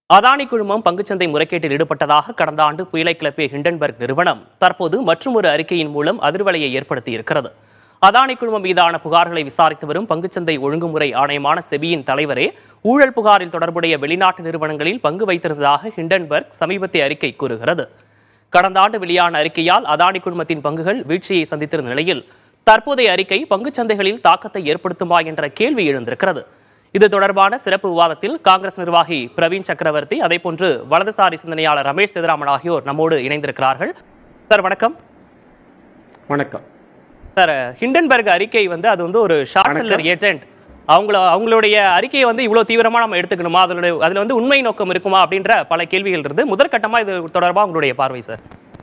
அதானி குழுமம் பங்குச்சந்தை முறைகேட்டில் ஈடுபட்டதாக கடந்த ஆண்டு புயலை கிளப்பிய ஹிண்டன்பர்க் நிறுவனம் தற்போது மற்றொரு அறிக்கையின் மூலம் அதிர்வலையை ஏற்படுத்தியிருக்கிறது அதானி குழுமம் மீதான புகார்களை விசாரித்து வரும் பங்குச்சந்தை ஒழுங்குமுறை ஆணையமான செபியின் தலைவரே ஊழல் புகாரில் தொடர்புடைய வெளிநாட்டு நிறுவனங்களில் பங்கு வைத்திருந்ததாக ஹிண்டன்பர்க் சமீபத்திய அறிக்கை கூறுகிறது கடந்த ஆண்டு வெளியான அறிக்கையால் அதானி குழுமத்தின் பங்குகள் வீழ்ச்சியை சந்தித்திருந்த நிலையில் தற்போதைய அறிக்கை பங்குச் சந்தைகளில் தாக்கத்தை ஏற்படுத்துமா என்ற கேள்வி எழுந்திருக்கிறது இது தொடர்பான சிறப்பு விவாதத்தில் காங்கிரஸ் நிர்வாகி பிரவீன் சக்கரவர்த்தி அதேபோன்று வலதுசாரி சிந்தனையாளர் ரமேஷ் சிதராமன் ஆகியோர் நம்மோடு இணைந்திருக்கிறார்கள் சார் வணக்கம் வணக்கம் சார் ஹிண்டன்பர்க் அறிக்கை வந்து அது வந்து ஒரு ஷார்ட் செல்லர் ஏஜென்ட் அவங்கள அவங்களுடைய அறிக்கையை வந்து இவ்வளவு தீவிரமா நம்ம எடுத்துக்கணுமா அதனுடைய அதுல வந்து உண்மை நோக்கம் இருக்குமா அப்படின்ற பல கேள்விகள் இருந்து முதற்கட்டமா இது தொடர்பா உங்களுடைய பார்வை சார்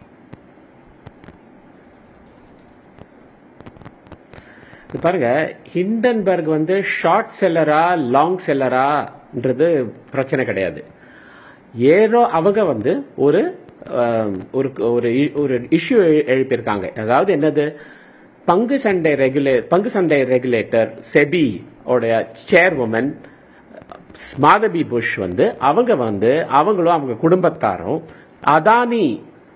இது பாருங்க ஹிண்டன்பர்க் வந்து ஷார்ட் செல்லரா லாங் செல்லரான்றது பிரச்சனை கிடையாது ஏதோ அவங்க வந்து ஒரு ஆம், ஒரு ஒரு இ- ஒரு இஷ்யூ எழுப்பியிருக்காங்க அதாவது என்னது பங்கு சந்தை ரெகுலே பங்கு சந்தை ரெகுலேட்டர் செபி உடைய சேர்வுமன் மாதவி புஷ் வந்து அவங்க வந்து அவங்களும் அவங்க குடும்பத்தாரும் அதானி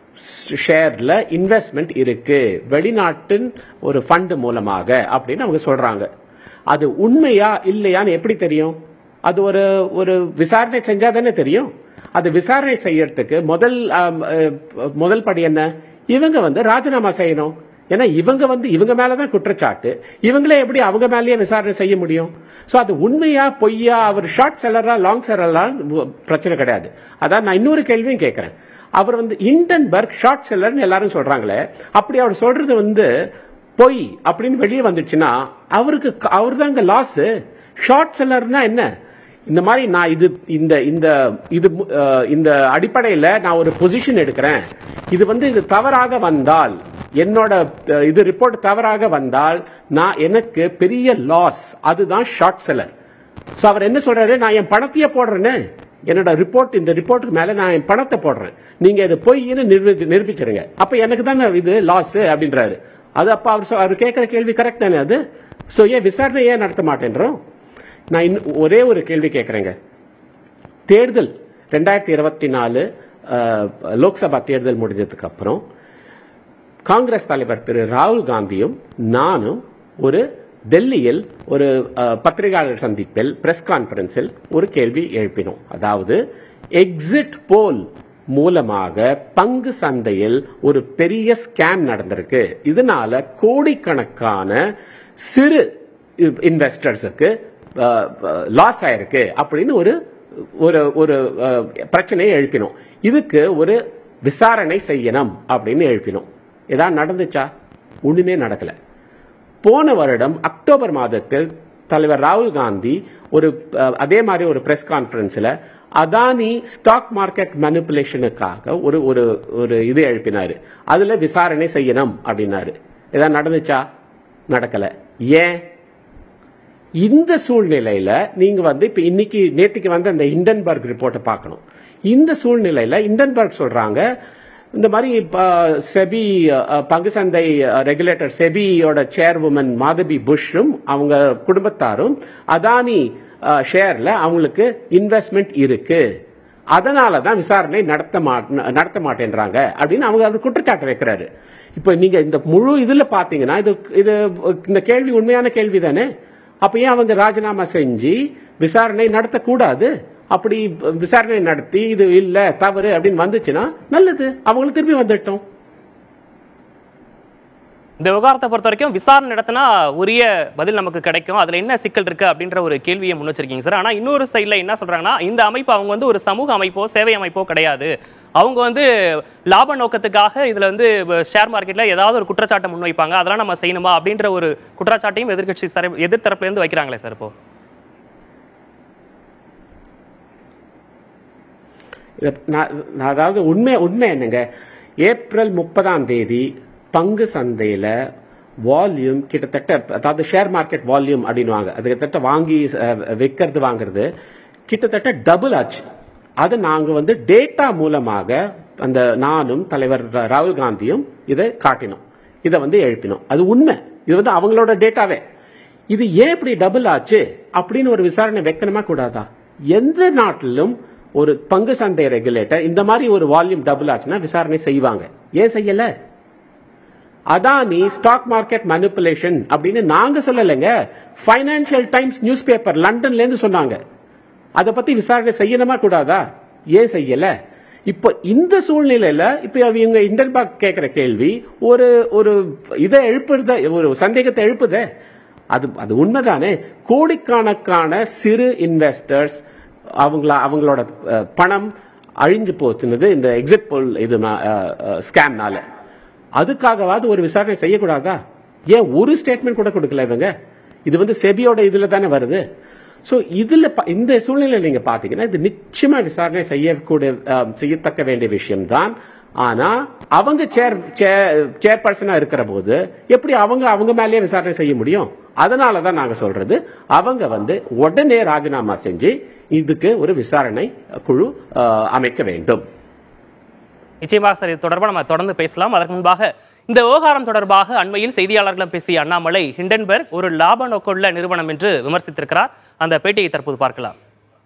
ஷேர்ல இன்வெஸ்ட்மெண்ட் இருக்கு வெளிநாட்டின் ஒரு ஃபண்ட் மூலமாக அப்படின்னு அவங்க சொல்றாங்க அது உண்மையா இல்லையான்னு எப்படி தெரியும் அது ஒரு ஒரு விசாரணை செஞ்சா தானே தெரியும் அது விசாரணை செய்யறதுக்கு முதல் ஆம், அஹ், முதல் படி என்ன இவங்க வந்து ராஜினாமா செய்யணும் ஏன்னா இவங்க வந்து இவங்க மேலதான் குற்றச்சாட்டு இவங்களே எப்படி அவங்க மேலேயே விசாரணை செய்ய முடியும் சோ அது உண்மையா பொய்யா அவர் ஷார்ட் செல்லரா லாங் செல்லரா பிரச்சனை கிடையாது அதான் நான் இன்னொரு கேள்வியும் கேட்கிறேன் அவர் வந்து இண்டன்பர்க் ஷார்ட் செல்லர்னு எல்லாரும் சொல்றாங்களே அப்படி அவர் சொல்றது வந்து பொய் அப்படின்னு வெளியே வந்துச்சுன்னா அவருக்கு அவர் தான் லாஸ் ஷார்ட் செல்லர்னா என்ன இந்த மாதிரி நான் இது இந்த இந்த இது மு- அஹ், இந்த அடிப்படையில் நான் ஒரு பொசிஷன் எடுக்கிறேன் இது வந்து இது தவறாக வந்தால் என்னோட அஹ், இது ரிப்போர்ட் தவறாக வந்தால் நான் எனக்கு பெரிய லாஸ் அதுதான் ஷார்ட் செல்லர் சோ அவர் என்ன சொல்றாரு நான் என் பணத்தையே போடுறேன்னு என்னோட ரிப்போர்ட் இந்த ரிப்போர்ட்டுக்கு மேல நான் என் பணத்தை போடுறேன் நீங்க இது பொய்ன்னு நிரூபி- நிரூபிச்சிருங்க அப்ப எனக்கு தானே இது லாஸ் அப்படின்றாரு அது அப்ப அவர் சொ- அவர் கேட்கிற கேள்வி கரெக்ட் தானே அது சோ ஏன் விசாரணை ஏன் நடத்த மாட்டேன்றோம் நான் இன்னும் ஒரே ஒரு கேள்வி கேட்கறேங்க தேர்தல் ரெண்டாயிரத்தி இருபத்தி நாலு லோக்சபா தேர்தல் முடிஞ்சதுக்கு அப்புறம் காங்கிரஸ் தலைவர் திரு ராகுல் காந்தியும் நானும் ஒரு டெல்லியில் ஒரு அஹ், பத்திரிகையாளர் சந்திப்பில் பிரஸ் கான்பரன்ஸில் ஒரு கேள்வி எழுப்பினோம் அதாவது எக்ஸிட் போல் மூலமாக பங்கு சந்தையில் ஒரு பெரிய ஸ்கேம் நடந்திருக்கு இதனால கோடிக்கணக்கான சிறு இன்வெஸ்டர்ஸுக்கு லாஸ் ஆயிருக்கு அப்படின்னு ஒரு ஒரு ஒரு அஹ், பிரச்சனையை எழுப்பினோம் இதுக்கு ஒரு விசாரணை செய்யணும் அப்படின்னு எழுப்பினோம் ஏதாவது நடந்துச்சா ஒண்ணுமே நடக்கல போன வருடம் அக்டோபர் மாதத்தில் தலைவர் ராகுல் காந்தி ஒரு அஹ், அதே மாதிரி ஒரு பிரஸ் கான்பரன்ஸ்ல அதானி ஸ்டாக் மார்க்கெட் மேனிப்புலேஷனுக்காக ஒரு ஒரு ஒரு இது எழுப்பினாரு அதுல விசாரணை செய்யணும் அப்படின்னாரு ஏதாவது நடந்துச்சா நடக்கல ஏன் இந்த சூழ்நிலையில நீங்க வந்து இப்ப இன்னைக்கு நேத்துக்கு வந்து அந்த இண்டன்பர்க் ரிப்போர்ட்டை பார்க்கணும் இந்த சூழ்நிலையில இண்டன்பர்க் சொல்றாங்க இந்த மாதிரி இப்ப செபி அஹ், பங்கு சந்தை ரெகுலேட்டர் செபியோட சேர்வுமன் மாதவி புஷ்ஷும் அவங்க குடும்பத்தாரும் அதானி அஹ், ஷேர்ல அவங்களுக்கு இன்வெஸ்ட்மெண்ட் இருக்கு அதனால தான் விசாரணை நடத்த மாட் நடத்த மாட்டேன்றாங்க அப்படின்னு அவங்க அது குற்றச்சாட்டு வைக்கிறாரு இப்ப நீங்க இந்த முழு இதுல பாத்தீங்கன்னா இது இது இந்த கேள்வி உண்மையான கேள்வி தானே அப்ப ஏன் அவங்க ராஜினாமா செஞ்சு விசாரணை நடத்தக்கூடாது அப்படி விசாரணை நடத்தி இது இல்ல தவறு அப்படின்னு வந்துச்சுன்னா நல்லது அவங்களுக்கு திரும்பி வந்துட்டோம் இந்த விவகாரத்தை பொறுத்த வரைக்கும் விசாரணை நடத்தினா உரிய பதில் நமக்கு கிடைக்கும் அதுல என்ன சிக்கல் இருக்கு அப்படின்ற ஒரு கேள்வியை முன் வச்சிருக்கீங்க சார் ஆனா இன்னொரு சைடுல என்ன சொல்றாங்கன்னா இந்த அமைப்பு அவங்க வந்து ஒரு சமூக அமைப்போ சேவை அமைப்போ கிடையாது அவங்க வந்து லாப நோக்கத்துக்காக இதுல வந்து ஷேர் மார்க்கெட்ல ஏதாவது ஒரு குற்றச்சாட்டை முன்வைப்பாங்க அதெல்லாம் நம்ம செய்யணுமா அப்படின்ற ஒரு குற்றச்சாட்டையும் எதிர்க்கட்சி தரப்பு- எதிர்த்தரப்புல இருந்து வைக்கிறாங்களே சார் இப்போ இது நான் நான் அதாவது உண்மை உண்மை என்னங்க ஏப்ரல் முப்பதாம் தேதி பங்கு சந்தையில வால்யூம் கிட்டத்தட்ட அதாவது ஷேர் மார்க்கெட் வால்யூம் அப்படின்னுவாங்க அது கிட்டத்தட்ட வாங்கி அஹ், விற்கிறது வாங்குறது கிட்டத்தட்ட டபுள் ஆச்சு அது நாங்க வந்து டேட்டா மூலமாக அந்த நானும் தலைவர் ரா- ராகுல் காந்தியும் இதை காட்டினோம் இதை வந்து எழுப்பினோம் அது உண்மை இது வந்து அவங்களோட டேட்டாவே இது ஏன் இப்படி டபுள் ஆச்சு அப்படின்னு ஒரு விசாரணை வைக்கணுமா கூடாதா எந்த நாட்டிலும் ஒரு பங்கு சந்தை ரெகுலேட்டர் இந்த மாதிரி ஒரு வால்யூம் டபுள் ஆச்சுன்னா விசாரணை செய்வாங்க ஏன் செய்யல அதானி ஸ்டாக் மார்க்கெட் மனிப்புலேஷன் அப்படின்னு நாங்க சொல்லலைங்க ஃபைனான்சியல் டைம்ஸ் நியூஸ் பேப்பர் லண்டன்ல இருந்து சொன்னாங்க அதை பத்தி விசாரணை செய்யணுமா கூடாதா ஏன் செய்யல இப்போ இந்த சூழ்நிலையில இப்ப இவங்க இண்டர்பாக் கேட்கிற கேள்வி ஒரு ஒரு இதை எழுப்புறத ஒரு சந்தேகத்தை எழுப்புதே அது அது உண்மைதானே கோடிக்கணக்கான சிறு இன்வெஸ்டர்ஸ் அவங்கள அவங்களோட அஹ், பணம் அழிஞ்சு போச்சுனது இந்த எக்ஸிட் போல் இது ஸ்கேம்னால அதுக்காகவாவது ஒரு விசாரணை செய்யக்கூடாதா ஏன் ஒரு ஸ்டேட்மெண்ட் கூட கொடுக்கல இவங்க இது வந்து செபியோட இதுல தானே வருது ஸோ இதுல ப- இந்த சூழ்நிலை நீங்க பாத்தீங்கன்னா இது நிச்சயமா விசாரணை செய்யக்கூடிய அஹ், செய்யத்தக்க வேண்டிய விஷயம்தான் ஆனா அவங்க சேர் சேர்பர்சனா இருக்கிற போது எப்படி அவங்க அவங்க மேலேயே விசாரணை செய்ய முடியும் அதனால தான் நாங்க சொல்றது அவங்க வந்து உடனே ராஜினாமா செஞ்சு இதுக்கு ஒரு விசாரணை குழு அஹ், அமைக்க வேண்டும் நிச்சயமாக சார் இது தொடர்பாக நம்ம தொடர்ந்து பேசலாம் அதற்கு முன்பாக இந்த விவகாரம் தொடர்பாக அண்மையில் செய்தியாளர்களிடம் பேசிய அண்ணாமலை ஹிண்டன்பர்க் ஒரு லாப நோக்கமுள்ள நிறுவனம் என்று விமர்சித்திருக்கிறார் அந்த பேட்டியை தற்போது பார்க்கலாம்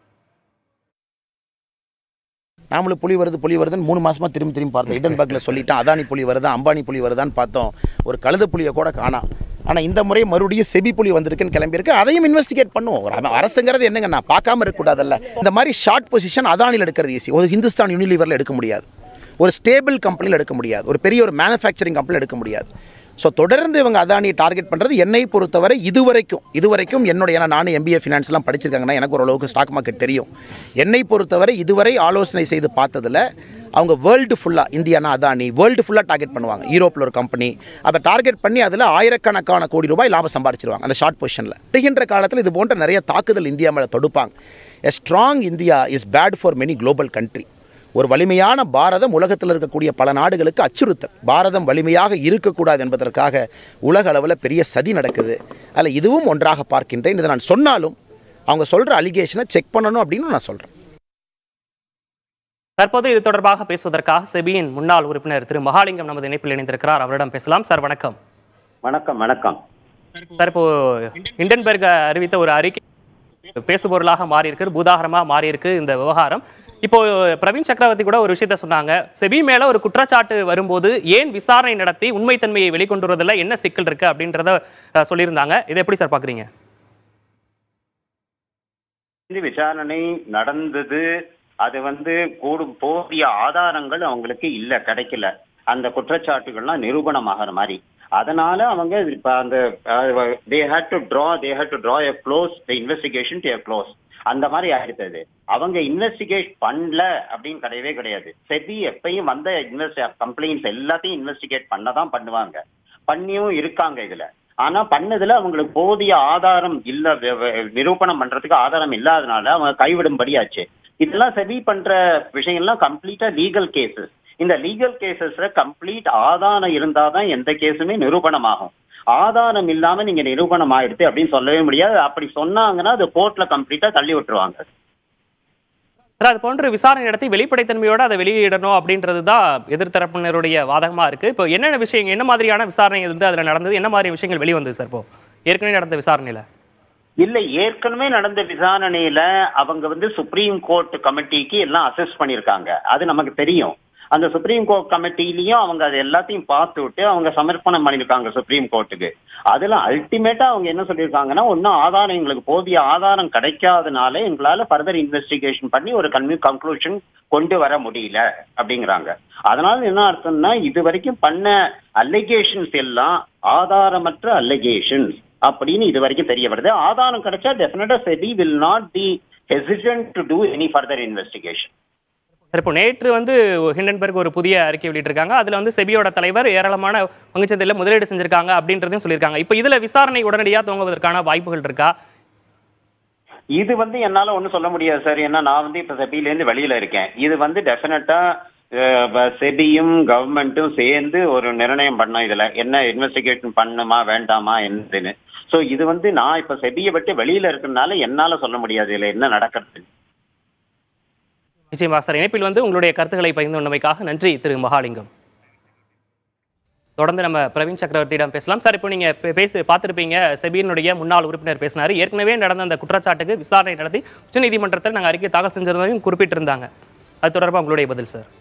நாமளும் புலி வருது புலி வருதுன்னு மூணு மாசமா திரும்பி திரும்பி பார்த்தோம் இடன்பர்க்கில் சொல்லிட்டான் அதானி புலி வருதா அம்பானி புலி வருதான்னு பார்த்தோம் ஒரு கழுத புலியை கூட காணாம் ஆனால் இந்த முறை மறுபடியும் செபி புலி வந்திருக்குன்னு கிளம்பியிருக்கு அதையும் இன்வெஸ்டிகேட் பண்ணுவோம் ஒரு அவ- அரசுங்கிறது என்னங்க நான் பார்க்காம இருக்கக்கூடாதுல்ல இந்த மாதிரி ஷார்ட் பொசிஷன் அதானியில் எடுக்கிறது ஈஸி ஒரு ஹிந்துஸ்தான் யூனிலிவரில் எடுக்க முடியாது ஒரு ஸ்டேபிள் கம்பெனியில் எடுக்க முடியாது ஒரு பெரிய ஒரு மேனுஃபேக்சரிங் கம்பெனியில் எடுக்க முடியாது ஸோ தொடர்ந்து இவங்க அதானியை டார்கெட் பண்ணுறது என்னை பொறுத்தவரை இதுவரைக்கும் இதுவரைக்கும் என்னுடைய ஏன்னா நானும் எம்பிஏ ஃபினான்ஸ்லாம் படிச்சிருக்காங்கன்னா எனக்கு ஓரளவுக்கு ஸ்டாக் மார்க்கெட் தெரியும் என்னை பொறுத்தவரை இதுவரை ஆலோசனை செய்து பார்த்ததில் அவங்க வேர்ல்டு ஃபுல்லாக இந்தியானா அதானி வேர்ல்டு ஃபுல்லாக டார்கெட் பண்ணுவாங்க யூரோப்பில் ஒரு கம்பெனி அதை டார்கெட் பண்ணி அதில் ஆயிரக்கணக்கான கோடி ரூபாய் லாபம் சம்பாரிச்சிருவாங்க அந்த ஷார்ட் பொசிஷனில் வருகின்ற காலத்தில் இது போன்ற நிறைய தாக்குதல் இந்தியா மேலே தொடுப்பாங்க a strong India is bad for many global country ஒரு வலிமையான பாரதம் உலகத்தில் இருக்கக்கூடிய பல நாடுகளுக்கு அச்சுறுத்தல் பாரதம் வலிமையாக இருக்கக்கூடாது என்பதற்காக உலக அளவில் பெரிய சதி நடக்குது அதில் இதுவும் ஒன்றாக பார்க்கின்றேன் இதை நான் சொன்னாலும் அவங்க சொல்கிற அலிகேஷனை செக் பண்ணணும் அப்படின்னு நான் சொல்கிறேன் தற்போது இது தொடர்பாக பேசுவதற்காக செபியின் முன்னாள் உறுப்பினர் திரு மகாலிங்கம் நமது இணைப்பில் இணைந்திருக்கிறார் அவரிடம் பேசலாம் சார் வணக்கம் வணக்கம் வணக்கம் சார் இப்போ ஹிண்டன்பர்க் அறிவித்த ஒரு அறிக்கை பேசுபொருளாக மாறி இருக்கு பூதாகரமா மாறி இருக்கு இந்த விவகாரம் இப்போ பிரவீன் சக்கரவர்த்தி கூட ஒரு விஷயத்த சொன்னாங்க செபி மேல ஒரு குற்றச்சாட்டு வரும்போது ஏன் விசாரணை நடத்தி உண்மைத்தன்மையை வெளிக்கொண்டு வருவதில் என்ன சிக்கல் இருக்கு அப்படின்றத அஹ், சொல்லியிருந்தாங்க இதை எப்படி சார் பாக்குறீங்க இந்த விசாரணை நடந்தது அது வந்து கூடும் போதிய ஆதாரங்கள் அவங்களுக்கு இல்ல கிடைக்கல அந்த குற்றச்சாட்டுகள்லாம் நிரூபணமாகிற மாதிரி அதனால அவங்க இப்ப அந்த they had to draw they had to draw a close the investigation to close அந்த மாதிரி ஆயிடுது அவங்க இன்வெஸ்டிகேட் பண்ணல அப்படின்னு கிடையவே கிடையாது செபி எப்பயும் வந்த இன்வெஸ்ட் கம்ப்ளைண்ட்ஸ் எல்லாத்தையும் இன்வெஸ்டிகேட் பண்ணதான் பண்ணுவாங்க பண்ணியும் இருக்காங்க இதுல ஆனா பண்ணதுல அவங்களுக்கு போதிய ஆதாரம் இல்ல வெ- வெ- நிரூபணம் பண்றதுக்கு ஆதாரம் இல்லாதனால அவங்க கைவிடும்படியாச்சு இதெல்லாம் செபி பண்ற விஷயங்கள்லாம் கம்ப்ளீட்டா லீகல் கேசஸ் இந்த லீகல் கேசஸ்ல கம்ப்ளீட் ஆதாரம் இருந்தாதான் எந்த கேஸுமே நிரூபணமாகும் ஆதாரம் இல்லாம நீங்க நிரூபணம் ஆயிடுது அப்படின்னு சொல்லவே முடியாது அப்படி சொன்னாங்கன்னா அது கோர்ட்ல கம்ப்ளீட்டா தள்ளி விட்டுருவாங்க சார் அது போன்ற விசாரணை நடத்தி வெளிப்படைத்தன்மையோட அதை வெளியிடணும் அப்படின்றது தான் எதிர்த்தரப்பினருடைய வாதகமா இருக்கு இப்போ என்னென்ன விஷயங்கள் என்ன மாதிரியான விசாரணை வந்து அதுல நடந்தது என்ன மாதிரி விஷயங்கள் வெளிவந்தது சார் இப்போ ஏற்கனவே நடந்த விசாரணையில இல்ல ஏற்கனவே நடந்த விசாரணையில அவங்க வந்து சுப்ரீம் கோர்ட் கமிட்டிக்கு எல்லாம் அசஸ் பண்ணிருக்காங்க அது நமக்கு தெரியும் அந்த சுப்ரீம் கோர்ட் கமிட்டிலையும் அவங்க அது எல்லாத்தையும் பார்த்து விட்டு அவங்க சமர்ப்பணம் பண்ணிருக்காங்க சுப்ரீம் கோர்ட்டுக்கு அதுல அல்டிமேட்டா அவங்க என்ன சொல்லியிருக்காங்கன்னா ஒன்னும் ஆதாரம் எங்களுக்கு போதிய ஆதாரம் கிடைக்காதனால எங்களால ஃபர்தர் இன்வெஸ்டிகேஷன் பண்ணி ஒரு கன்வி கன்க்ளூஷன் கொண்டு வர முடியல அப்படிங்கிறாங்க அதனால என்ன அர்த்தம்னா இது வரைக்கும் பண்ண அல்லிகேஷன்ஸ் எல்லாம் ஆதாரமற்ற அல்லிகேஷன்ஸ் அப்படின்னு இது வரைக்கும் தெரிய வருது ஆதாரம் கிடைச்சா definitely SEBI will not be hesitant to do any further investigation sir இப்போ நேற்று வந்து ஹிண்டன்பர்க் ஒரு புதிய அறிக்கை வெளியிட்டிருக்காங்க அதுல வந்து செபியோட தலைவர் ஏராளமான பங்குச்சந்தையில் முதலீடு செஞ்சிருக்காங்க அப்படின்றதையும் சொல்லியிருக்காங்க இப்போ இதுல விசாரணை உடனடியாக துவங்குவதற்கான வாய்ப்புகள் இருக்கா இது வந்து என்னால ஒண்ணும் சொல்ல முடியாது சார் ஏன்னா நான் வந்து இப்ப செபில இருந்து வெளியில இருக்கேன் இது வந்து டெஃபினட்டா செபியும் கவர்மெண்ட்டும் சேர்ந்து ஒரு நிர்ணயம் பண்ணோம் இதுல என்ன இன்வெஸ்டிகேஷன் பண்ணுமா வேண்டாமா என்னதுன்னு சோ இது வந்து நான் இப்ப செபியை விட்டு வெளியில இருக்கறதுனால என்னால சொல்ல முடியாது இதுல என்ன நடக்கிறது நிச்சயமா சார் இணைப்பில் வந்து உங்களுடைய கருத்துக்களை பகிர்ந்து கொண்டமைக்காக நன்றி திரு மகாலிங்கம் தொடர்ந்து நம்ம பிரவீன் சக்கரவர்த்தியிடம் பேசலாம் சார் இப்போ நீங்க பே- பேசி பார்த்திருப்பீங்க செபியினுடைய முன்னாள் உறுப்பினர் பேசினாரு ஏற்கனவே நடந்த அந்த குற்றச்சாட்டுக்கு விசாரணை நடத்தி உச்சநீதிமன்றத்தில் நாங்கள் அறிக்கை தாக்கல் செஞ்சிருந்ததையும் குறிப்பிட்டிருந்தாங்க அது தொடர்பாக உங்களுடைய பதில் சார்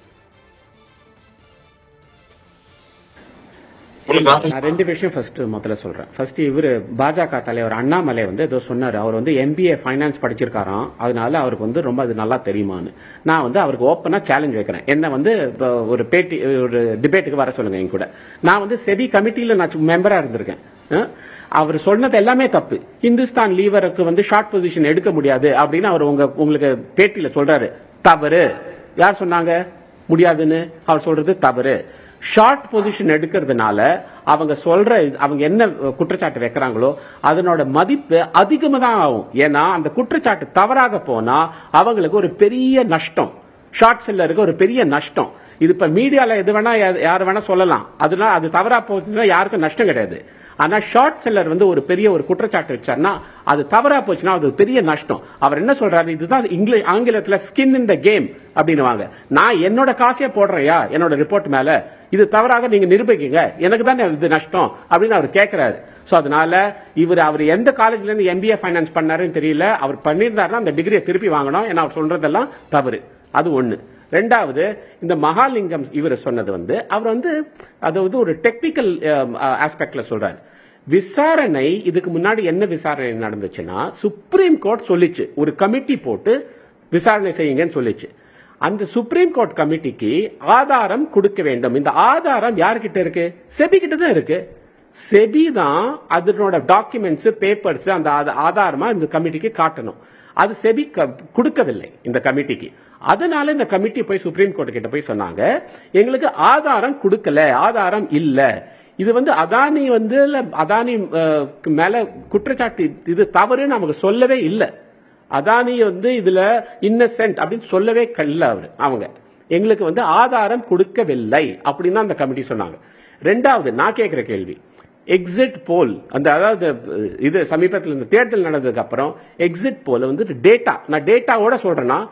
நான் ரெண்டு விஷயம் ஃபர்ஸ்ட் முதல்ல சொல்றேன் ஃபர்ஸ்ட் இவர் பாஜக தலைவர் அண்ணாமலை வந்து ஏதோ சொன்னாரு அவர் வந்து எம்பிஏ ஃபைனான்ஸ் படிச்சிருக்காராம் அதனால அவருக்கு வந்து ரொம்ப அது நல்லா தெரியுமான்னு நான் வந்து அவருக்கு ஓப்பனா சேலஞ்ச் வைக்கிறேன் என்ன வந்து இப்போ ஒரு பேட்டி ஒரு டிபேட்டுக்கு வர சொல்லுங்க என் கூட நான் வந்து செபி கமிட்டியில நான் மெம்பரா இருந்திருக்கேன் அஹ், அவர் சொன்னது எல்லாமே தப்பு இந்துஸ்தான் லீவருக்கு வந்து ஷார்ட் பொசிஷன் எடுக்க முடியாது அப்படின்னு அவர் உங்க உங்களுக்கு பேட்டியில சொல்றாரு தவறு யார் சொன்னாங்க முடியாதுன்னு அவர் சொல்றது தவறு ஷார்ட் பொசிஷன் எடுக்கிறதுனால அவங்க சொல்ற அவங்க என்ன குற்றச்சாட்டு வைக்கிறாங்களோ அதனோட மதிப்பு அதிகமா தான் ஆகும் ஏன்னா அந்த குற்றச்சாட்டு தவறாக போனா அவங்களுக்கு ஒரு பெரிய நஷ்டம் ஷார்ட் செல்லருக்கு ஒரு பெரிய நஷ்டம் இது இப்ப மீடியால எது வேணா யா- யார் வேணா சொல்லலாம் அதனால அது தவறா போச்சுன்னா யாருக்கும் நஷ்டம் கிடையாது ஆனா ஷார்ட் செல்லர் வந்து ஒரு பெரிய ஒரு குற்றச்சாட்டு வச்சார்னா அது தவறா போச்சுன்னா அது ஒரு பெரிய நஷ்டம் அவர் என்ன சொல்றாரு இதுதான் இங்கிலீஷ் ஆங்கிலத்துல ஸ்கின் இன் த கேம் அப்படின்னுவாங்க நான் என்னோட காசையே போடுறேயா என்னோட ரிப்போர்ட் மேல இது தவறாக நீங்க நிரூபிக்கீங்க எனக்கு தானே இது நஷ்டம் அப்படின்னு அவர் கேட்கிறாரு சோ அதனால இவர் அவர் எந்த காலேஜ்ல இருந்து எம்பிஏ ஃபைனான்ஸ் பண்ணாருன்னு தெரியல அவர் பண்ணியிருந்தாருன்னா அந்த டிகிரியை திருப்பி வாங்கணும் ஏன்னா அவர் சொல்றதெல்லாம் தவறு அது ஒண்ணு ரெண்டாவது இந்த மகாலிங்கம் இவர் சொன்னது வந்து அவர் வந்து அது வந்து ஒரு டெக்னிக்கல் ஆஸ்பெக்ட்ல சொல்றாரு விசாரணை இதுக்கு முன்னாடி என்ன விசாரணை நடந்துச்சுன்னா சுப்ரீம் கோர்ட் சொல்லிச்சு ஒரு கமிட்டி போட்டு விசாரணை செய்யுங்கன்னு சொல்லிச்சு அந்த சுப்ரீம் கோர்ட் கமிட்டிக்கு ஆதாரம் கொடுக்க வேண்டும் இந்த ஆதாரம் யார்கிட்ட இருக்கு செபி கிட்ட தான் இருக்கு செபி தான் அதனோட டாக்குமெண்ட்ஸ் பேப்பர்ஸ் அந்த ஆத- ஆதாரமா இந்த கமிட்டிக்கு காட்டணும் அது செபி க- கொடுக்கவில்லை இந்த கமிட்டிக்கு அதனால இந்த கமிட்டி போய் சுப்ரீம் கோர்ட் கிட்ட போய் சொன்னாங்க எங்களுக்கு ஆதாரம் கொடுக்கல ஆதாரம் இல்ல இது வந்து அதானி வந்து இல்ல அதானி அஹ், க்கு மேல குற்றச்சாட்டு இது தவறுன்னு நமக்கு சொல்லவே இல்லை அதானி வந்து இதுல இன்னசென்ட் அப்படின்னு சொல்லவே இல்ல அவர் அவங்க எங்களுக்கு வந்து ஆதாரம் கொடுக்கவில்லை அப்படின்னு தான் அந்த கமிட்டி சொன்னாங்க ரெண்டாவது நான் கேட்கிற கேள்வி எக்ஸிட் போல் அந்த அதாவது அஹ், இது சமீபத்தில் இந்த தேர்தல் நடந்ததுக்கு அப்புறம் எக்ஸிட் போல் வந்து டேட்டா நான் டேட்டாவோட சொல்றேன்னா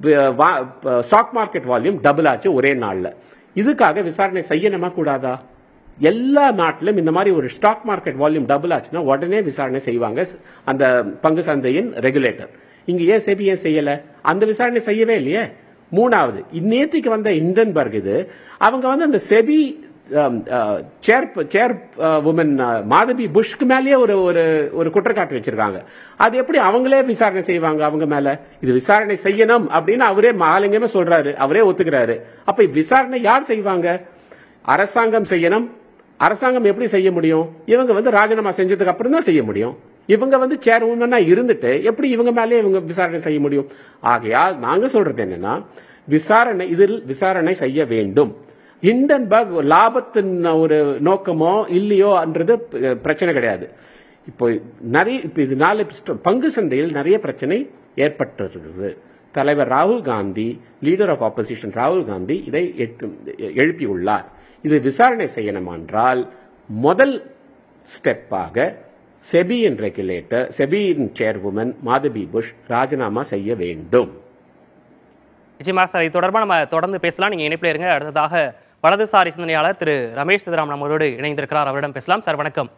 ஸ்டாக் மார்க்கெட் வால்யூம் டபுள் ஆச்சு ஒரே நாள்ல இதுக்காக விசாரணை செய்யணுமா கூடாதா எல்லா நாட்டிலும் இந்த மாதிரி ஒரு ஸ்டாக் மார்க்கெட் வால்யூம் டபுள் ஆச்சுன்னா உடனே விசாரணை செய்வாங்க அந்த பங்கு சந்தையின் ரெகுலேட்டர் இங்க ஏன் செபி ஏன் செய்யல அந்த விசாரணை செய்யவே இல்லையே மூணாவது நேத்திக்கு வந்த இண்டன்பர்க் இது அவங்க வந்து அந்த SEBI chair chair woman Madhabi புஷ்க்கு மேலேயே ஒரு ஒரு ஒரு குற்றச்சாட்டு வச்சிருக்காங்க அது எப்படி அவங்களே விசாரணை செய்வாங்க அவங்க மேல இது விசாரணை செய்யணும் அப்படின்னு அவரே மாலிங்கமே சொல்றாரு அவரே ஒத்துக்கிறாரு அப்ப விசாரணை யார் செய்வாங்க அரசாங்கம் செய்யணும் அரசாங்கம் எப்படி செய்ய முடியும் இவங்க வந்து ராஜினாமா செஞ்சதுக்கு அப்புறம் தான் செய்ய முடியும் இவங்க வந்து சேர்மனா இருந்துட்டு எப்படி இவங்க மேலே இவங்க விசாரணை செய்ய முடியும் ஆகையால் நாங்க சொல்றது என்னன்னா விசாரணை இதில் விசாரணை செய்ய வேண்டும் ஹிண்டன்பர்க் லாபத்தின் ஒரு நோக்கமோ இல்லையோன்றது அஹ், பிரச்சனை கிடையாது இப்போ நிறைய இப்போ இதனால பங்கு சந்தையில் நிறைய பிரச்சனை ஏற்பட்டிருக்கிறது தலைவர் ராகுல் காந்தி லீடர் ஆஃப் ஆப்போசிஷன் ராகுல் காந்தி இதை எட்டு- எழுப்பியுள்ளார் இது விசாரணை செய்யணுமென்றால் முதல் ஸ்டெப்பாக செபியின் ரெகுலேட்டர் செபியின் சேர்வுமன் மாதவி புஷ் ராஜினாமா செய்ய வேண்டும் நிச்சயமா சார் இது தொடர்பாக நம்ம தொடர்ந்து பேசலாம் நீங்க இணைப்பில் இருங்க அடுத்ததாக வலதுசாரி சிந்தனையாளர் திரு ரமேஷ் சிதராம் நம்மளோடு இணைந்திருக்கிறார் அவரிடம் பேசலாம் சார் வணக்கம்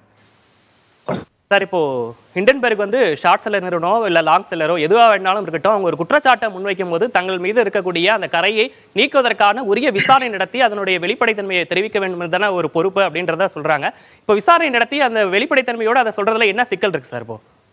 சார் இப்போ ஹிண்டன்பர்க் வந்து ஷார்ட் செல்லர் நிறுவனம் இல்ல லாங் செல்லரோ எதுவா வேணாலும் இருக்கட்டும் அவங்க ஒரு குற்றச்சாட்டை முன்வைக்கும் போது தங்கள் மீது இருக்கக்கூடிய அந்த கரையை நீக்குவதற்கான உரிய விசாரணை நடத்தி அதனுடைய வெளிப்படைத்தன்மையை தெரிவிக்க வேண்டும் தானே ஒரு பொறுப்பு அப்படின்றத சொல்றாங்க இப்போ விசாரணை நடத்தி அந்த வெளிப்படைத்தன்மையோட அதை சொல்றதுல என்ன சிக்கல் இருக்கு சார் இப்போ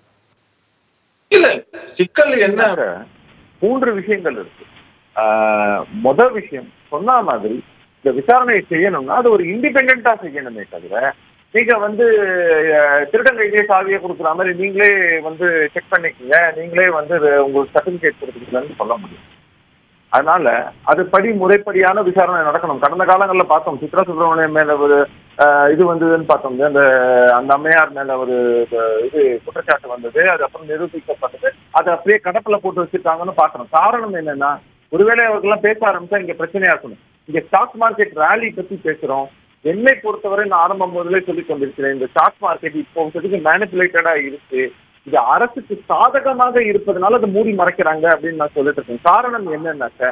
இல்ல சிக்கல் என்ன மூன்று விஷயங்கள் இருக்கு ஆஹ் முதல் விஷயம் சொன்ன மாதிரி இந்த விசாரணையை செய்யணும்னா அது ஒரு இண்டிபெண்டா செய்யணுமே தவிர நீங்க வந்து அஹ், திருடன் கையிலே சாவியை கொடுக்குற மாதிரி நீங்களே வந்து செக் பண்ணிக்கங்க நீங்களே வந்து இது உங்களுக்கு சர்டிபிகேட் கொடுத்துக்கலன்னு சொல்ல முடியும் அதனால அது படி முறைப்படியான விசாரணை நடக்கணும் கடந்த காலங்களில் பார்த்தோம் சித்ரா சுப்பிரமணியம் மேல ஒரு ஆஹ், இது வந்ததுன்னு பார்த்தோம் அந்த அந்த அம்மையார் மேல ஒரு இது- இது குற்றச்சாட்டு வந்தது அது அப்புறம் நிரூபிக்கப்பட்டது அதை அப்படியே கடப்பில் போட்டு வச்சிருக்காங்கன்னு பார்க்கணும் காரணம் என்னன்னா ஒருவேளை அவர்கள்லாம் பேச ஆரம்பிச்சா இங்க பிரச்சனையா இருக்கணும் இங்க ஸ்டாக் மார்க்கெட் ரேலி பத்தி பேசுறோம் என்னை பொறுத்தவரை நான் ஆரம்பம் முதலே சொல்லிக் கொண்டிருக்கிறேன் இந்த ஸ்டாக் மார்க்கெட் இப்போ மேனிப்புலேட்டடா இருக்கு இது அரசுக்கு சாதகமாக இருப்பதனால அதை மூடி மறைக்கிறாங்க அப்படின்னு நான் சொல்லிட்டு இருக்கேன் காரணம் என்னன்னாக்க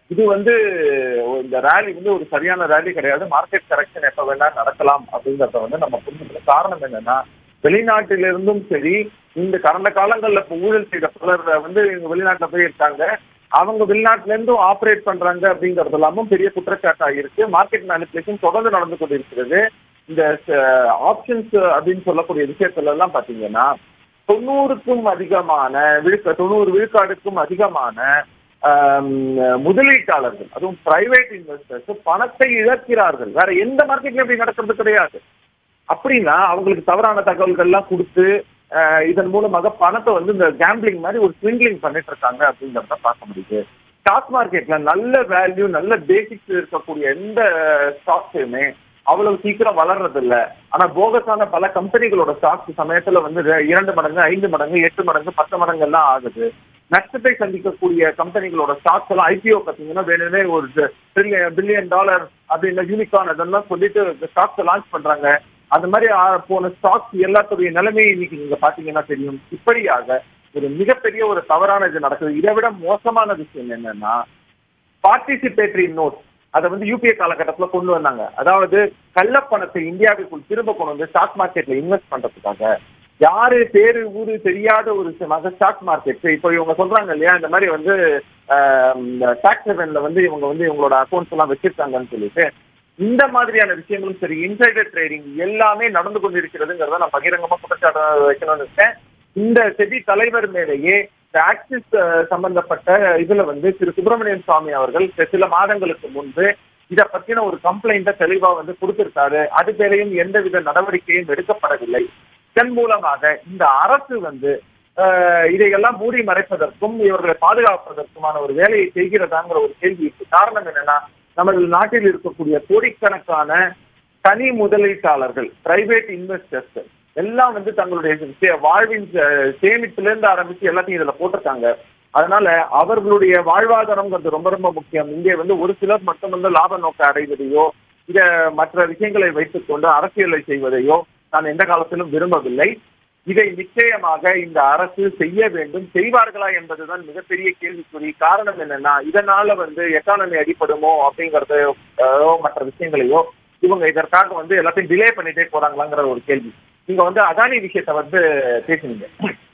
இது வந்து இந்த ரேலி வந்து ஒரு சரியான ரேலி கிடையாது மார்க்கெட் கரெக்ஷன் எப்ப வேணா நடக்கலாம் அப்படிங்கறத வந்து நம்ம புரிஞ்சுக்கணும் காரணம் என்னன்னா வெளிநாட்டிலிருந்தும் சரி இந்த கடந்த காலங்கள்ல இப்ப ஊழல் செய்த பலர் வந்து இங்க வெளிநாட்டுல போய் இருக்காங்க அவங்க வெளிநாட்டுல இருந்தும் ஆபரேட் பண்றாங்க அப்படிங்கறது எல்லாமும் பெரிய குற்றச்சாட்டா இருக்கு மார்க்கெட் மேனிப்புலேஷன் தொடர்ந்து நடந்து கொண்டிருக்கிறது இந்த ஆப்ஷன்ஸ் அப்படின்னு சொல்லக்கூடிய விஷயத்துல எல்லாம் பாத்தீங்கன்னா தொண்ணூறுக்கும் அதிகமான விழுக்க தொண்ணூறு விழுக்காடுக்கும் அதிகமான ஆம், முதலீட்டாளர்கள் அதுவும் பிரைவேட் இன்வெஸ்டர்ஸ் பணத்தை இழக்கிறார்கள் வேற எந்த மார்க்கெட்லயும் இப்படி நடக்கிறது கிடையாது அப்படின்னா அவங்களுக்கு தவறான தகவல்கள் எல்லாம் கொடுத்து அஹ், இதன் மூலமாக பணத்தை வந்து இந்த கேம்பிளிங் மாதிரி ஒரு ஸ்விங்லிங் பண்ணிட்டு இருக்காங்க அப்படிங்கறத பார்க்க முடியுது ஸ்டாக் மார்க்கெட்ல நல்ல வேல்யூ நல்ல பேசிக்ஸ் இருக்கக்கூடிய எந்த ஸ்டாக்ஸுமே அவ்வளவு சீக்கிரம் வளர்றது இல்ல ஆனா போகஸான பல கம்பெனிகளோட ஸ்டாக்ஸ் சமயத்துல வந்து ரெ- இரண்டு மடங்கு ஐந்து மடங்கு எட்டு மடங்கு பத்து மடங்கு எல்லாம் ஆகுது நஷ்டத்தை சந்திக்கக்கூடிய கம்பெனிகளோட ஸ்டாக்ஸ் எல்லாம் ஐபிஓ பாத்தீங்கன்னா வேணுமே ஒரு ட்ரில்லியன் பில்லியன் டாலர் அப்படின்ற யூனிகான் அதெல்லாம் சொல்லிட்டு ஸ்டாக்ஸ் லான்ச் பண்றாங்க அந்த மாதிரி ஆ- போன ஸ்டாக்ஸ் எல்லாத்துடைய நிலைமையை இன்னைக்கு நீங்க பாத்தீங்கன்னா தெரியும் இப்படியாக ஒரு மிகப்பெரிய ஒரு தவறான இது நடக்குது இதை விட மோசமான விஷயம் என்னன்னா பார்ட்டிசிபேட்டரி நோட் அதை வந்து யூபிஏ காலகட்டத்துல கொண்டு வந்தாங்க அதாவது கள்ளப்பணத்தை இந்தியாவுக்குள் திரும்ப கொண்டு வந்து ஸ்டாக் மார்க்கெட்ல இன்வெஸ்ட் பண்றதுக்காக யாரு பேரு ஊரு தெரியாத ஒரு விஷயமாக ஸ்டாக் மார்க்கெட் இப்போ இவங்க சொல்றாங்க இல்லையா இந்த மாதிரி வந்து டாக்ஸ் ஹெவன்ல வந்து இவங்க வந்து இவங்களோட அக்கௌண்ட்ஸ் எல்லாம் வச்சிருக்காங்கன்னு சொல்லிட்டு இந்த மாதிரியான விஷயங்களும் சரி இன்சைடர் ட்ரேடிங் எல்லாமே நடந்து கொண்டிருக்கிறதுங்கிறத நான் பகிரங்கமா குற்றச்சாட்டு வைக்கணும்னு இருக்கேன் இந்த செபி தலைவர் மேலேயே இந்த ஆக்சிஸ் அஹ், சம்பந்தப்பட்ட இதுல வந்து திரு சுப்பிரமணியன் சுவாமி அவர்கள் சில மாதங்களுக்கு முன்பு இத பத்தின ஒரு கம்ப்ளைண்ட தெளிவா வந்து கொடுத்திருக்காரு அது பேரையும் எந்தவித நடவடிக்கையும் எடுக்கப்படவில்லை இதன் மூலமாக இந்த அரசு வந்து அஹ், இதையெல்லாம் மூடி மறைப்பதற்கும் இவர்களை பாதுகாப்பதற்குமான ஒரு வேலையை செய்கிறதாங்கிற ஒரு கேள்வி இருக்கு காரணம் என்னன்னா நமது நாட்டில் இருக்கக்கூடிய கோடிக்கணக்கான தனி முதலீட்டாளர்கள் பிரைவேட் இன்வெஸ்டர்ஸ் எல்லாம் வந்து தங்களுடைய சே- வாழ்வின் சே- சேமிப்புல இருந்து ஆரம்பிச்சு எல்லாத்தையும் இதுல போட்டிருக்காங்க அதனால அவர்களுடைய வாழ்வாதாரம்ங்கிறது ரொம்ப ரொம்ப முக்கியம் இங்கே வந்து ஒரு சிலர் மட்டும் வந்து லாப நோக்க அடைவதையோ இத மற்ற விஷயங்களை வைத்துக் கொண்டு அரசியலை செய்வதையோ நான் எந்த காலத்திலும் விரும்பவில்லை இதை நிச்சயமாக இந்த அரசு செய்ய வேண்டும் செய்வார்களா என்பதுதான் மிகப்பெரிய கேள்விக்குறி காரணம் என்னன்னா இதனால வந்து எக்கானமி அடிப்படுமோ அப்படிங்கறது அஹ், மற்ற விஷயங்களையோ இவங்க இதற்காக வந்து எல்லாத்தையும் டிலே பண்ணிட்டே போறாங்களாங்கிற ஒரு கேள்வி நீங்க வந்து அதானி விஷயத்த வந்து பேசுனீங்க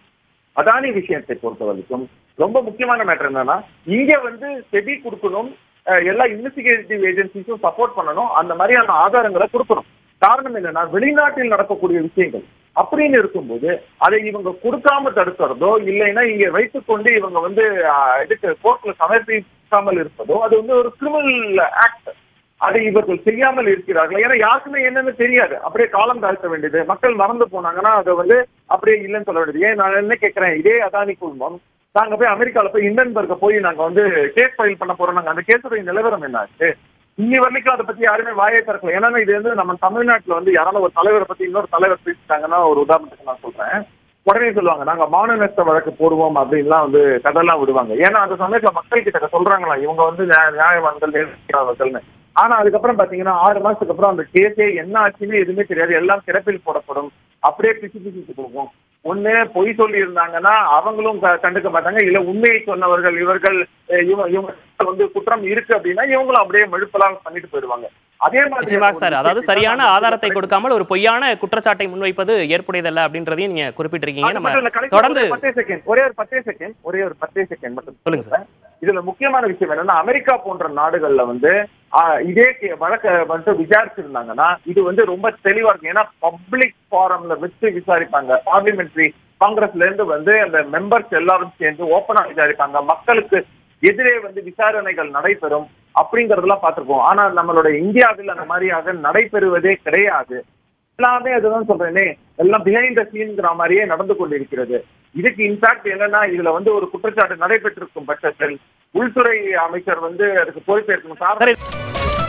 அதானி விஷயத்தை பொறுத்த வரைக்கும் ரொம்ப முக்கியமான மேட்டர் என்னன்னா இங்க வந்து செபி கொடுக்கணும் அஹ், எல்லா இன்வெஸ்டிகேட்டிவ் ஏஜென்சிஸும் சப்போர்ட் பண்ணணும் அந்த மாதிரியான ஆதாரங்களை கொடுக்கணும் காரணம் என்னன்னா வெளிநாட்டில் நடக்கக்கூடிய விஷயங்கள் அப்படின்னு இருக்கும்போது அதை இவங்க கொடுக்காம தடுக்கிறதோ இல்லைன்னா இங்க வைத்துக்கொண்டு இவங்க வந்து அஹ், இதுக்கு கோர்ட்ல சமர்ப்பிக்காமல் இருப்பதோ அது வந்து ஒரு கிரிமினல் ஆக்ட் அதை இவர்கள் செய்யாமல் இருக்கிறார்கள் ஏன்னா யாருக்குமே என்னன்னு தெரியாது அப்படியே காலம் தாழ்த்த வேண்டியது மக்கள் மறந்து போனாங்கன்னா அதை வந்து அப்படியே இல்லைன்னு சொல்ல வேண்டியது ஏன் நான் என்ன கேட்கிறேன் இதே அதானி குழுமம் நாங்க போய் அமெரிக்கால போய் இண்டன்பர்க போய் நாங்க வந்து கேஸ் ஃபைல் பண்ண போறோம் நாங்க அந்த கேஸுடைய நிலவரம் என்ன ஆச்சு இன்னி வரைக்கும் அதை பத்தி யாருமே வாயை திறக்கல ஏன்னா இது வந்து நம்ம தமிழ்நாட்டுல வந்து யாராவது ஒரு தலைவரை பத்தி இன்னொரு தலைவர் பேசிட்டாங்கன்னா ஒரு உதாரணத்துக்கு நான் சொல்றேன் உடனே சொல்லுவாங்க நாங்க மான நஷ்ட வழக்கு போடுவோம் அப்படின்லாம் வந்து கதெல்லாம் விடுவாங்க ஏன்னா அந்த சமயத்துல மக்கள் கிட்ட சொல்றாங்களா இவங்க வந்து நியா- நியாயவான்கள் நேர்மையாளர்கள்னு ஆனா அதுக்கப்புறம் பாத்தீங்கன்னா ஆறு மாசத்துக்கு அப்புறம் அந்த கேஸே என்ன ஆச்சுன்னு எதுவுமே தெரியாது எல்லாம் சிறப்பில் போடப்படும் அப்படியே பிசு பிசுக்கு போகும் ஒண்ணு பொய் சொல்லி இருந்தாங்கன்னா அவங்களும் க- கண்டுக்க மாட்டாங்க இல்ல உண்மையை சொன்னவர்கள் இவர்கள் அஹ், இவங்க இவங்க வந்து குற்றம் இருக்கு அப்படின்னா இவங்களும் அப்படியே மழுப்பலாம் பண்ணிட்டு போயிடுவாங்க அதே மாதிரி நிச்சயமாக சார் அதாவது ஒரு சரியான விஷயத்தை ஆதாரத்தை நான் கொடுக்காமல் ஒரு பொய்யான குற்றச்சாட்டை முன்வைப்பது ஏற்புடையதல்ல அப்படின்றதையும் நீங்க குறிப்பிட்டிருக்கீங்க அது நம்ம மட்டும் இல்ல, கடைசியா தொடர்ந்து ஒரு பத்தே செகண்ட் ஒரே ஒரு பத்தே செகண்ட் ஒரே ஒரு பத்தே செகண்ட் மட்டும் சொல்லுங்க சார். இதுல முக்கியமான விஷயம் என்னன்னா அமெரிக்கா போன்ற நாடுகள்ல வந்து ஆஹ், இதே கே- வழக்க வந்து விசாரிச்சிருந்தாங்கன்னா இது வந்து ரொம்ப தெளிவா இருக்கும் ஏன்னா பப்ளிக் ஃபாரம்ல வச்சு விசாரிப்பாங்க பார்லிமெண்ட்ரி காங்கிரஸ்ல இருந்து வந்து அந்த மெம்பர்ஸ் எல்லாரும் சேர்ந்து ஓப்பனா விசாரிப்பாங்க மக்களுக்கு எதிரே வந்து விசாரணைகள் நடைபெறும் அப்படிங்கறதெல்லாம் பார்த்திருப்போம் ஆனா நம்மளுடைய இந்தியாவில் அந்த மாதிரியாக நடைபெறுவதே கிடையாது எல்லாமே அதுதான் சொல்றேனே எல்லாம் பிஹைண்ட் த சீன்ங்கிற மாதிரியே நடந்து கொண்டிருக்கிறது இதுக்கு இன்ஃபேக்ட் என்னன்னா இதுல வந்து ஒரு குற்றச்சாட்டு நடைபெற்றிருக்கும் பட்சத்தில் உள்துறை அமைச்சர் வந்து அதுக்கு பொறுப்பேற்கணும் காரணம் சரி